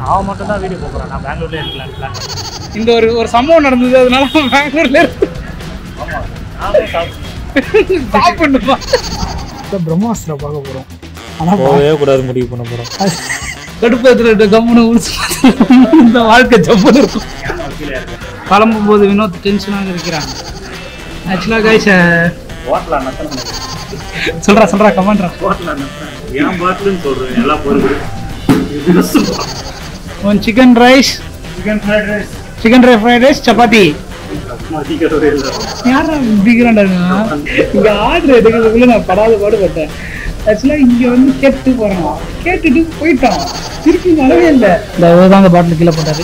அவன் மட்டும் தான் வீடியோ போகிறான் நான் பெங்களூர்லேயே இருக்கலாம்னு பிளான் இந்த ஒரு ஒரு சம்பவம் நடந்தது அதனால அவன் பெங்களூர்ல நானும் சாப்பிட்டேன் சாப்பிடணுமா பிரம்மாஸ்திரா பார்க்க போகிறோம் ஆனால் போகவே கூடாது முடிவு பண்ண போகிறோம் கடுப்பத்தில் கம்முன்னு உரிச்சு இந்த வாழ்க்கை ஜம்முன்னு இருக்கும் கிளம்பும் போது வினோத் டென்ஷனாக இருக்கிறாங்க ஆக்சுவலாக கைஸ் ஹோட்டலில் நத்தனம் சொல்கிறா சொல்கிறா கமெண்ட்ரா ஹோட்டலில் நத்தனம் ஏன் பாட்டிலுன்னு சொல்கிறேன் எல்லா பொருளும் one chicken rice chicken fried rice chicken rice fried rice chapati மதிக்கிறதே இல்லை யாரா பிடிக்கிறாண்டா இங்க ஆர்டர் எடுக்கிறதுக்குள்ள நான் படாத பாடுபட்டேன் ஆக்சுவலாக இங்க வந்து கேட்டு போறோம் கேட்டுட்டு போயிட்டோம் திருப்பி வரவே இல்லை இந்த தான் அந்த பாட்டில் கீழே போட்டாரு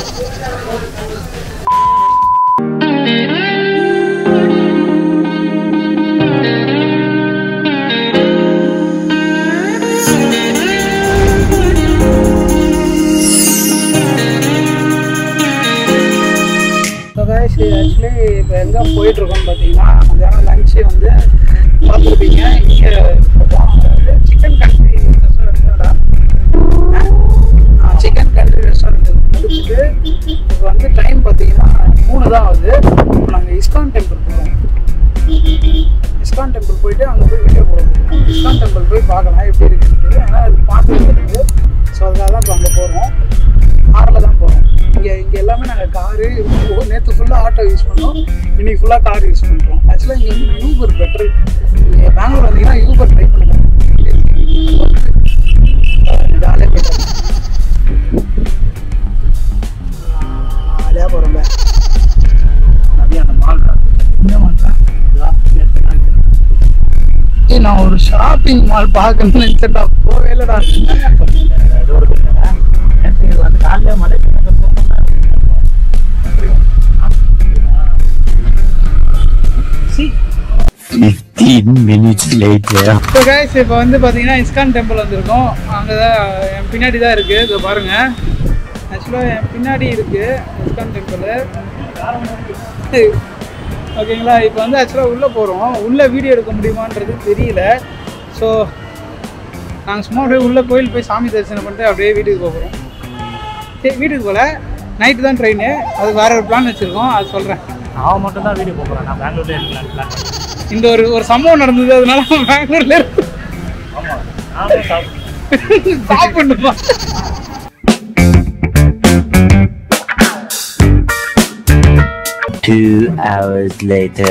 ஆக்சுவலி இப்போ எங்கே போயிட்டுருக்கோம்னு பார்த்தீங்கன்னா மத்தியானம் லஞ்சு வந்து பார்த்துருப்பீங்க இங்கே chicken country restaurant chicken country restaurant முடிச்சுட்டு இப்போ வந்து டைம் பார்த்தீங்கன்னா மூணு தான் ஆகுது இப்போ நாங்கள் இஸ்கான் டெம்பிள் போகிறோம் இஸ்கான் டெம்பிள் போயிட்டு அங்கே போய் வீடியோ போடுறோம் இஸ்கான் டெம்பிள் போய் பார்க்கலாம் எப்படி இருக்குன்னு ஏன்னா அது பார்த்து இருக்குது ஸோ அதுக்காக தான் இப்போ அங்கே போகிறோம் காரில் தான் போகிறோம் இங்கே இங்கே எல்லாமே நாங்கள் காரு நேற்று ஃபுல்லாக ஆட்டோ யூஸ் பண்ணோம் இன்னைக்கு ஃபுல்லாக கார் யூஸ் பண்ணுறோம் ஆக்சுவலாக இங்கே வந்து யூபர் பெட்ரு நீங்கள் பெங்களூர் வந்தீங்கன்னா யூபர் ட்ரை பண்ணுங்கள் ஜாலியாக போயிட்டு ஜாலியாக போகிறோம்ல மதியானம் மால் இந்த மாதிரி ஏய் நான் ஒரு ஷாப்பிங் மால் பார்க்கணும்னு நினச்சேன்டா போவே இல்லைடா வந்து காலையில மழை Fifteen minutes later. இப்போ கைஸ் இப்போ வந்து பார்த்தீங்கன்னா இஸ்கான் டெம்பிள் வந்திருக்கோம் அங்கே தான் என் பின்னாடி தான் இருக்குது இதை பாருங்கள் ஆக்சுவலாக என் பின்னாடி இருக்குது இஸ்கான் டெம்பிள் ஓகேங்களா இப்போ வந்து ஆக்சுவலாக உள்ளே போகிறோம் உள்ளே வீடியோ எடுக்க முடியுமான்றது தெரியல ஸோ நாங்கள் சும்மா அப்படியே உள்ளே கோயில் போய் சாமி தரிசனம் பண்ணிட்டு அப்படியே வீட்டுக்கு போக போகிறோம் சரி வீட்டுக்கு போகல நைட்டு தான் ட்ரெயின் அதுக்கு வேற ஒரு பிளான் வச்சுருக்கோம் அது சொல்கிறேன் அவன் மட்டும் தான் வீடியோ போகிறான் நான் பெங்களூர்லேயே இருக்கலாம்னு பிளான் இந்த ஒரு ஒரு சம்பவம் நடந்தது அதனால அவன் பெங்களூர்ல இருக்கு நானும் சாப்பிட்டேன் சாப்பிடணுமா Two hours later.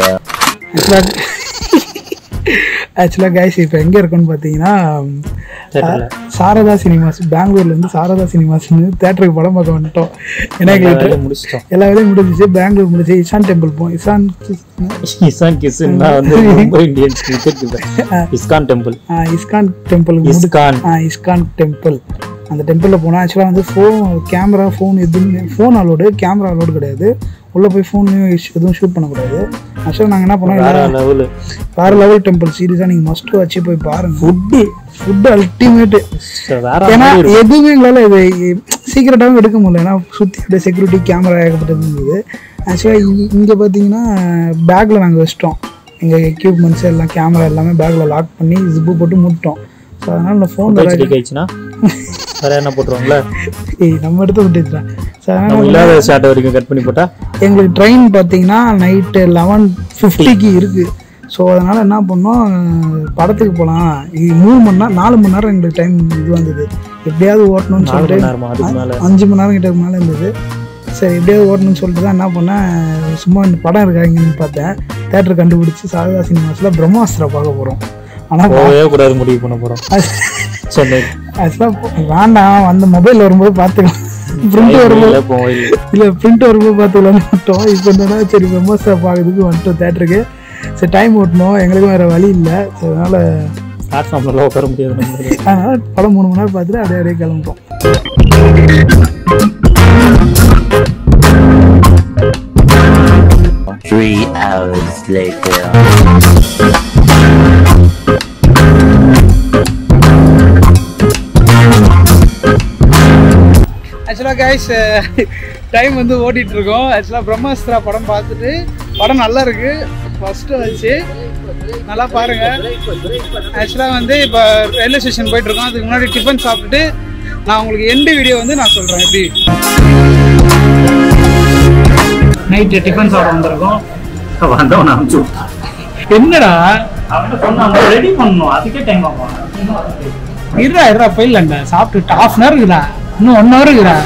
ஆக்சுவலாக கைஸ் இப்போ எங்கே இருக்கோன்னு பார்த்தீங்கன்னா தேட்டரில் சாரதா சினிமாஸ் பெங்களூர்லேருந்து சாரதா சினிமாஸ்னு தேட்டருக்கு படம் பார்க்க வந்துட்டோம் ஏன்னா எங்களுக்கு முடிச்சிட்டோம் எல்லா வேலையும் முடிஞ்சிச்சு பெங்களூர் முடிஞ்சு இசான் டெம்பிள் போவோம் இசான் இசான் கிஸ்ன்னா வந்து Mumbai Indians cricket ISKCON temple ஆ, ISKCON temple ISKCON ISKCON temple அந்த டெம்பிளில் போனால் ஆக்சுவலாக வந்து ஃபோன் கேமரா ஃபோன் எதுவுமே ஃபோன் அலோடு கேமரா அலோடு கிடையாது உள்ளே போய் ஃபோன்லையும் எதுவும் ஷூட் பண்ணக்கூடாது ஆக்சுவலாக நாங்கள் என்ன பண்ணோம் வேற எல்லாரும் லெவலு வேற லெவல் டெம்பிள் சீரியஸாக நீங்கள் மஸ்ட் வச்சு போய் பாருங்க ஃபுட்டு ஃபுட்டு அல்டிமேட்டு வேற ஏன்னா மாதிரி இருக்கு. எதுவுமே எங்களால் இது சீக்கிரட்டாகவும் எடுக்க முடியல ஏன்னா சுற்றி அப்படியே செக்யூரிட்டி கேமரா ஏகப்பட்டது இருந்தது ஆக்சுவலாக இங்கே பார்த்தீங்கன்னா பேக்கில் நாங்கள் வச்சிட்டோம் எங்கள் எக்யூப்மெண்ட்ஸ் எல்லாம் கேமரா எல்லாமே பேக்கில் லாக் பண்ணி ஜிப்பு போட்டு மூட்டோம் ஸோ அதனால் இந்த ஃபோன் Photo click ஆயிடுச்சுன்னா வேற என்ன போட்டுருவாங்களே ஏய் நம்ம எடுத்து விட்டுச்சுலாம் ஸோ அதனால் நம்ம இல்லாத ஷார்ட் வரைக்கும் கட் பண்ணி போட்டா எங்களுக்கு ட்ரெயின் பார்த்தீங்கன்னா நைட்டு லெவன் ஃபிஃப்டிக்கு இருக்குது ஸோ அதனால் என்ன பண்ணோம் படத்துக்கு போகலாம் இது மூணு மணி நேரம் நாலு மணி நேரம் எங்களுக்கு டைம் இது வந்தது எப்படியாவது ஓட்டணும்னு நாலு சொல்லிட்டு மணி நேரமா அதுக்கு மேல அஞ்சு மணி நேரம் கிட்ட மேலே இருந்தது சரி எப்படியாவது ஓட்டணும்னு சொல்லிட்டு தான் என்ன பண்ணேன் சும்மா இந்த படம் இருக்காங்கன்னு பார்த்தேன் தேட்டர் கண்டுபிடிச்சி சாரதா சினிமாஸில் பிரம்மாஸ்திரா பார்க்க போகிறோம் ஆனால் போகவே கூடாது முடிவு பண்ண போறோம் சென்னை ஆக்சுவலாக வேண்டாம் அந்த மொபைல் வரும்போது பார்த்துக்கலாம் பிரிண்ட் வரும்போது இல்ல, போகவே இல்லை. இல்லை பிரிண்ட் வரும்போது பார்த்துக்கலாம்னு விட்டோம் இப்போ என்னன்னா சரி பிரம்மாஸ்திரா பார்க்கறதுக்கு வந்துட்டோம் தேட்டருக்கு சரி டைம் ஓட்டணும் எங்களுக்கும் வேறு வழி இல்லை ஸோ அதனால் பிளாட்ஃபார்ம்ல உட்கார முடியாது நம்மளால. அதனால் படம் மூணு மணி நேரம் பார்த்துட்டு அப்படியே அப்படியே கிளம்பிட்டோம் Three hours later. ஆக்சுவலாக கைஸ் டைம் வந்து ஓட்டிகிட்டு இருக்கோம் ஆக்சுவலாக பிரம்மாஸ்திரா படம் பார்த்துட்டு படம் நல்லா இருக்கு ஃபஸ்ட்டு வச்சு நல்லா பாருங்க ஆக்சுவலாக வந்து இப்போ ரயில்வே ஸ்டேஷன் போயிட்டு இருக்கோம் அதுக்கு முன்னாடி டிஃபன் சாப்பிட்டுட்டு நான் உங்களுக்கு எண்டு வீடியோ வந்து நான் சொல்கிறேன் எப்படி நைட்டு டிஃபன் சாப்பிட வந்திருக்கோம் வந்தவன் அனுப்பிச்சு என்னடா அவன் சொன்னான் ரெடி பண்ணணும் அதுக்கே டைம் ஆகும் இருடா இருடா போயிடலாம்டா சாப்பிட்டு ஹாஃப் அன் ஹவர் இருக்குடா இன்னும் ஒன் ஹவர் இருக்குடா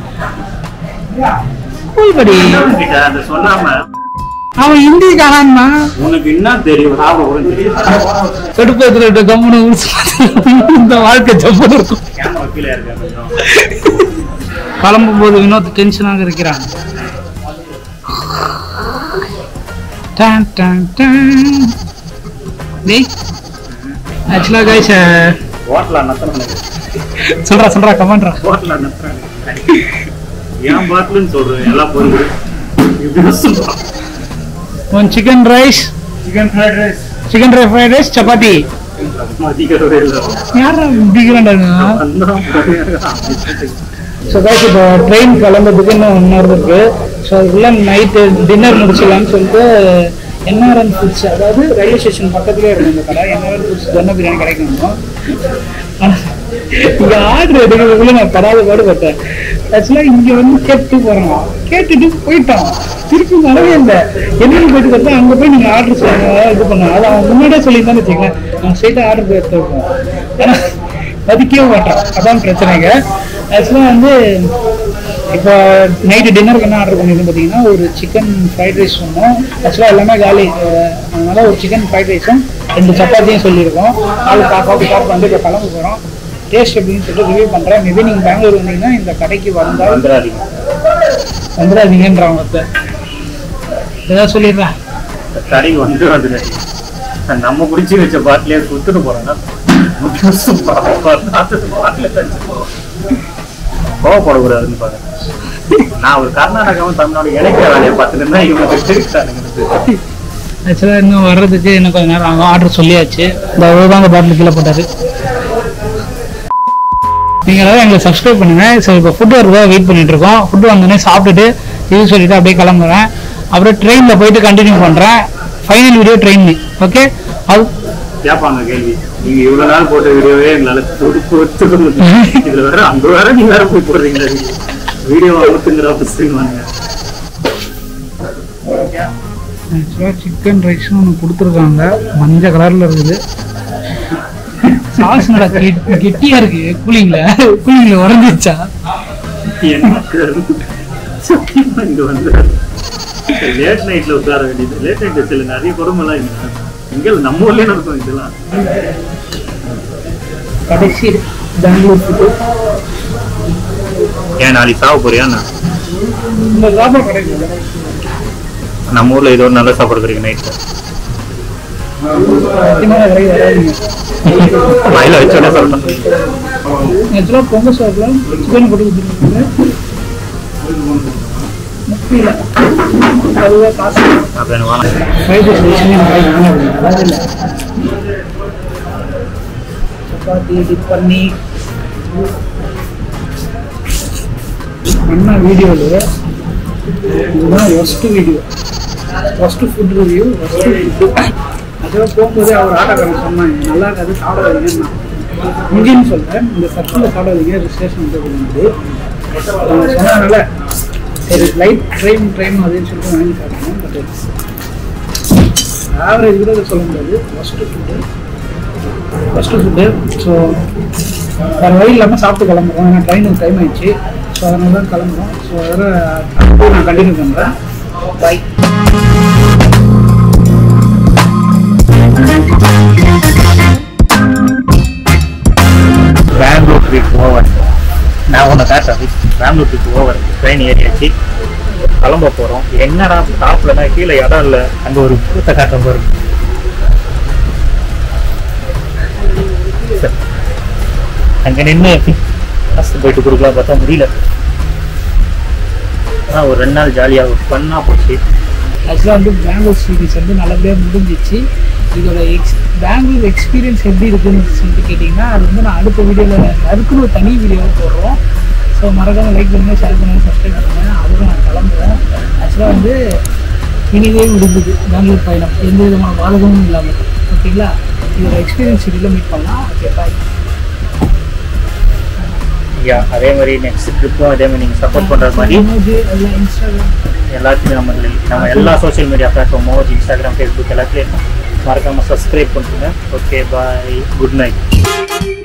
போய்படி அது சொல்லாம அவன் ஹிந்தி காணான்னா உனக்கு என்ன தெரியும் ஞாபகம் தெரியும் கடுப்பத்துல கம்முனு ஊசி இந்த வாழ்க்கை ஜம்மு இருக்கும் கேமரா கீழே இருக்கு கொஞ்சம் கிளம்பும் போது வினோத் டென்ஷனாக இருக்கிறான் டான் டான் டான் டேய் ஆக்சுவலாக கைஸ் ஹோட்டலா நத்தன சொல்றா சொல்றா கமெண்ட்ரா ஹோட்டலா நத்தன ஏன் பாட்டிலுன்னு சொல்றேன் எல்லாம் பொருள் இப்படி சொல்றான் one chicken rice chicken fried rice chicken rice fried rice chapati மதிக்கிறதே இல்லை யாரா பிடிக்கிறான்டா அதான் ஸோ கைஸ் இப்போ ட்ரெயின் கிளம்புறதுக்கு இன்னும் ஒன் ஹவர் இருக்கு ஸோ அதுக்குள்ள நைட்டு டின்னர் முடிச்சிடலாம்னு சொல்லிட்டு என்ஆர்என் ஃபுட்ஸ் அதாவது ரயில்வே ஸ்டேஷன் பக்கத்துலேயே இருக்கும் இந்த கடை என்ஆர்என் ஃபுட்ஸ் தொன்ன பிரியாணி கிடைக்கணும் இங்கே ஆர்டர் எடுக்கிறதுக்குள்ள நான் படாத பாடுபட்டேன் ஆக்சுவலாக இங்கே வந்து கேட்டு போகிறோம் கேட்டுட்டு போயிட்டோம் திருப்பி வரவே இல்லை என்னன்னு போயிட்டு பார்த்தா அங்கே போய் நீங்கள் ஆர்டர் சொல்லுங்க இது பண்ணுங்க அதை அவன் முன்னாடியே சொல்லியிருந்தான்னு வச்சுக்கங்களேன் அவன் ஸ்ட்ரெயிட்டாக ஆர்டர் போய் எடுத்துருக்கோம் ஆனால் மதிக்கவே மாட்டான் அதான் பிரச்சனைங்க ஆக்சுவலாக வந்து இப்போ நைட்டு டின்னருக்கு என்ன ஆர்டர் பண்ணியிருக்கோம் பார்த்தீங்கன்னா ஒரு சிக்கன் ஃப்ரைட் ரைஸ் சொன்னோம் ஆக்சுவலாக எல்லாமே காலி அஹ் அதனால ஒரு சிக்கன் ஃப்ரைட் ரைஸும் ரெண்டு சப்பாத்தியும் சொல்லியிருக்கோம் ஆளு காஃபி காஃபி வந்து இப்போ கிளம்ப போகிறோம் டேஸ்ட் எப்படின்னு சொல்லிட்டு ரிவ்யூ பண்ணுறேன் மேபி நீங்கள் பெங்களூர் வந்தீங்கன்னா இந்த கடைக்கு வந்தால் வந்துடாதீங்க வந்துடாதீங்கன்றான் ஒருத்த ஏதாவது சொல்லிடுறேன் கடைக்கு வந்து வந்துடு நம்ம குடிச்சு வச்ச பாட்டிலே குத்துட்டு போறேன்னா கோவப்படக்கூடாதுன்னு பாருங்க நான் ஒரு கர்நாடகாவும் தமிழ்நாடு இணைக்கிற வேலையை பார்த்துட்டு இவங்க தெரிவித்தானுங்க ஆக்சுவலாக இன்னும் வர்றதுக்கு இன்னும் கொஞ்சம் நேரம் ஆகும் ஆர்டர் சொல்லியாச்சு இந்த தான் அந்த பாட்டில் கீழே போட்டாரு நீங்கள் எல்லாரும் எங்களை சப்ஸ்கிரைப் பண்ணுங்க ஸோ இப்போ ஃபுட் வருதா வெயிட் பண்ணிட்டு இருக்கோம் ஃபுட் வந்தோடனே சாப்பிட்டுட்டு இது சொல்லிட்டு அப்படியே கிளம்புறேன் அப்புறம் ட்ரெயினில் போயிட்டு கண்டினியூ பண்ணுறேன் ஃபைனல் வீடியோ ட்ரெயின் ஓகே அது கேட்பாங்க கேள்வி நீங்க இவ்வளவு நாள் போட்ட வீடியோவே எங்களால துடுப்பு ஒத்துக்க முடியல இதுல வேற அங்க வேற நீங்க வேற போய் போடுறீங்களா வீடியோ அமுத்துங்கிற அவசியம் ஆக்சுவலாக சிக்கன் ரைஸும் ஒன்று கொடுத்துருக்காங்க மஞ்சள் கலரில் இருக்குது சாஸ் நல்லா கெட்- கெட்டியா இருக்கு கூலிங்கில் கூலிங்கில் உறைஞ்சிருச்சா எனக்கு சத்தியமா இங்க வந்து லேட் நைட்ல உட்கார வேண்டியது லேட் நைட்ல சில நிறைய குடும்பம்லாம் இங்க இங்க நம்ம ஊர்லயே நடக்கும் இதெல்லாம் கடைசி பெங்களூர் ஃபுட்டு ஏன் நாளைக்கு சாப்பிட போறியா நான் இந்த சாப்பாடு கிடைக்கும் நம்ம ஊர்ல ஏதோ ஒரு நல்ல சாப்பாடு கிடைக்கும் நைட்ல சத்தியமான விலை வராதுங்க மயில வச்சோட சொல்றேன் ஆக்சுவலாக பொங்கல் சாப்பிடலாம் சிக்கன் போட்டு கொடுத்துருக்காங்க முக்கியில் அதுதான் காசு அப்ப எனக்கு வேணாம் ஃப்ரைட் ரைஸ் விஷயமே நல்லா இல்லை சப்பாத்தி டிப் பண்ணி பண்ண வீடியோவில் இதுதான் worst video worst food review worst food அதெல்லாம் போகும்போதே அவர் ஆட்டோக்காரன் சொன்னாங்க நல்லா இருக்காது சாப்பிடாதீங்கன்னா இங்கேன்னு சொல்கிறேன் இந்த சர்க்கிளில் சாப்பிடாதீங்க ரிஜிஸ்ட்ரேஷன் வந்து அவங்க சொன்னதுனால சரி லைட் ட்ரெயின் ட்ரெயின் அதுன்னு சொல்லிட்டு வாங்கி சாப்பிடணும் பட் ஆவரேஜ் கூட இதை சொல்ல முடியாது first food first food so வேறு வழி இல்லாமல் சாப்பிட்டு கிளம்புறோம் ஏன்னா ட்ரெயினுக்கு டைம் ஆயிடுச்சு ஸோ அதனால தான் கிளம்புறோம் ஸோ அதோட நான் கண்டினியூ பண்ணுறேன் பை பெங்களூர் ட்ரிப் ஓவர் நான் உன்னை காட்டுறேன் பெங்களூர் ட்ரிப் ஓவர் ட்ரெயின் ஏறியாச்சு கிளம்ப போறோம் என்னடா டாப்லனா கீழே இடம் இல்லை அங்க ஒரு பூத்தை காட்ட போறோம் அங்க நின்று ஃபஸ்ட் போயிட்டு கொடுக்கலாம் பார்த்தா முடியல ஆனா ஒரு ரெண்டு நாள் ஜாலியாக ஃபன்னாக போச்சு ஆக்சுவலாக வந்து பெங்களூர் சீரிஸ் வந்து நல்லபடியாக முடிஞ்சிச்சு இதோட எக்ஸ் பெங்களூர் எக்ஸ்பீரியன்ஸ் எப்படி இருக்குன்னு சொல்லிட்டு கேட்டிங்கன்னா அது வந்து நான் அடுத்த வீடியோவில் அதுக்குன்னு ஒரு தனி வீடியோவை போடுறோம் ஸோ மறக்காம லைக் பண்ணுங்கள் ஷேர் பண்ணுங்கள் சப்ஸ்கிரைப் பண்ணுங்கள் அதுவும் நான் கிளம்புறேன் ஆக்சுவலாக வந்து இனிதே முடிஞ்சுது பெங்களூர் பயணம் எந்த விதமான பாதகமும் இல்லாமல் ஓகேங்களா இதோட எக்ஸ்பீரியன்ஸ் வீடியோவில் மீட் பண்ணலாம் ஓகே பாய் யா அதே மாதிரி நெக்ஸ்ட் ட்ரிப்பும் அதே மாதிரி நீங்கள் சப்போர்ட் பண்ணுற மாதிரி மோஜி எல்லாம் இன்ஸ்டாகிராம் எல்லாத்தையும் நம்ம இதுல- நம்ம எல்லா social media platform Moj Instagram Facebook எல்லாத்துலேயும் மறக்காமல் சப்ஸ்கிரைப் பண்ணுங்க ஓகே பாய் குட் நைட்